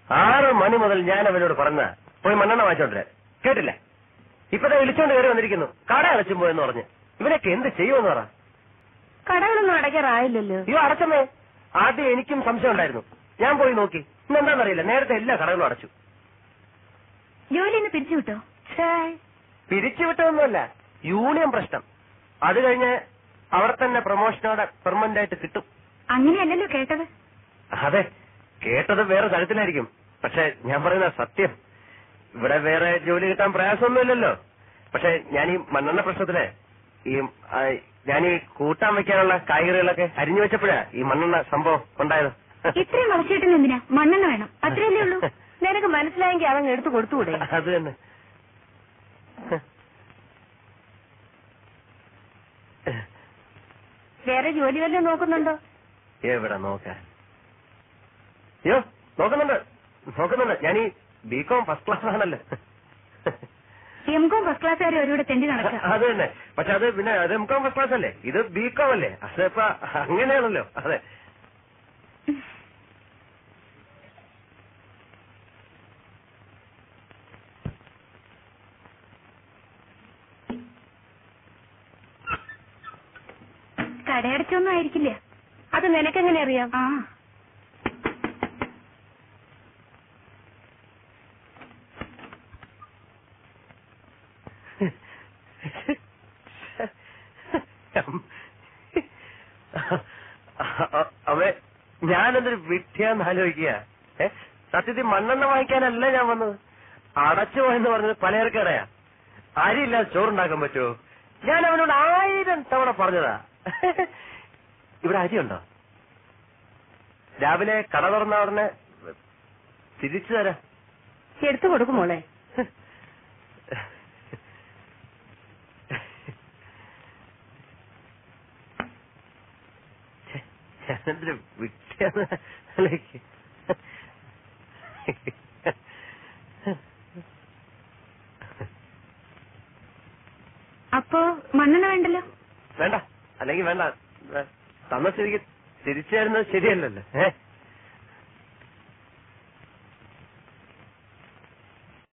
ആറ് മണി മുതൽ ഞാൻ അവനോട് പറഞ്ഞ പോയി മണ്ണെണ്ണ വാങ്ങിച്ചോണ്ടിരാൻ കേട്ടില്ല ഇപ്പത്തെ വിളിച്ചോണ്ട് കയറി വന്നിരിക്കുന്നു കട അടച്ചും പോയെന്ന് പറഞ്ഞ് ഇവനൊക്കെ എന്ത് ചെയ്യുമെന്ന് പറ കടകളൊന്നും അടയ്ക്കാറായില്ലല്ലോ അയ്യോ അടച്ചമ്മേ ആദ്യം എനിക്കും സംശയം ഉണ്ടായിരുന്നു ഞാൻ പോയി നോക്കി ഇന്നെന്താണെന്നറിയില്ല നേരത്തെ എല്ലാ കടകളും അടച്ചു ജോലി ഒന്ന് പിരിച്ചു വിട്ടോ പിരിച്ചുവിട്ടതൊന്നുമല്ല യൂണിയൻ പ്രശ്നം അത് കഴിഞ്ഞ് അവർ തന്നെ പ്രൊമോഷനോടെ പെർമനന്റ് ആയിട്ട് കിട്ടും അങ്ങനെയല്ലല്ലോ കേട്ടത് അതെ കേട്ടത് വേറെ തരത്തിലായിരിക്കും പക്ഷെ ഞാൻ പറയുന്ന സത്യം ഇവിടെ വേറെ ജോലി കിട്ടാൻ പ്രയാസമൊന്നുമില്ലല്ലോ പക്ഷെ ഞാൻ ഈ മണ്ണെണ്ണ പ്രശ്നത്തില് ഈ ആ, ഞാൻ ഈ കൂട്ടാൻ വെക്കാനുള്ള കായ്കറികളൊക്കെ അരിഞ്ഞു വെച്ചപ്പോഴാ ഈ മണ്ണെണ്ണ സംഭവം ഉണ്ടായത് ഇത്രയും വളച്ചിട്ടുന്ന എന്തിനാ മണ്ണെണ്ണ വേണം അത്രയല്ലേ ഉള്ളൂ നിനക്ക് മനസ്സിലായെങ്കിൽ അതങ്ങ് എടുത്തു കൊടുത്തുകൂടെ അത് തന്നെ വേറെ ജോലി വല്ലതും നോക്കുന്നുണ്ടോ എവിടെ നോക്കാൻ അയ്യോ നോക്കുന്നുണ്ട് നോക്കുന്നുണ്ട് ഞാൻ ഈ ബികോം ഫസ്റ്റ് ക്ലാസ് ആണല്ലോ എം കോം ഫസ്റ്റ് ക്ലാസ്സുകാരെ ഒരുവിടെ തെണ്ടി നടക്കുക അത് തന്നെ പക്ഷെ അത് പിന്നെ അത് എം കോം ഫസ്റ്റ് ക്ലാസ് അല്ലേ ഇത് ബി കോം അല്ലേ അതിപ്പോ അങ്ങനെയാണല്ലോ അതെ കടയടച്ചൊന്നും ആയിരിക്കില്ല അത് നിനക്കെങ്ങനെ അറിയാം ആ അവ ഞാനെന്തൊരു വിഡ്ഢിയാന്ന് ആലോചിക്കുക ഏ സത്യത്തിൽ മണ്ണെണ്ണ വാങ്ങിക്കാനല്ല ഞാൻ വന്നത് അടച്ചു പോയെന്ന് പറഞ്ഞത് പലചരക്കടയാ അരിയില്ലാതെ ചോറുണ്ടാക്കാൻ പറ്റുമോ ഞാൻ അവനോട് ആയിരം തവണ പറഞ്ഞതാ ഇവിടെ അരിയുണ്ടോ രാവിലെ കട തുറന്ന ഉടനെ തിരിച്ചു തരാം എടുത്തു കൊടുക്കും മോളെ ഞാനെന്തൊരു വിഡ്ഢിയാന്ന് ആലോചിക്കുക അപ്പോ മണ്ണെണ്ണ വേണ്ടല്ലോ വേണ്ട അല്ലെങ്കിൽ വേണ്ട തന്ന സ്ഥിതിക്ക് തിരിച്ചു തരുന്നത് ശരിയല്ലല്ലോ ഏഹ്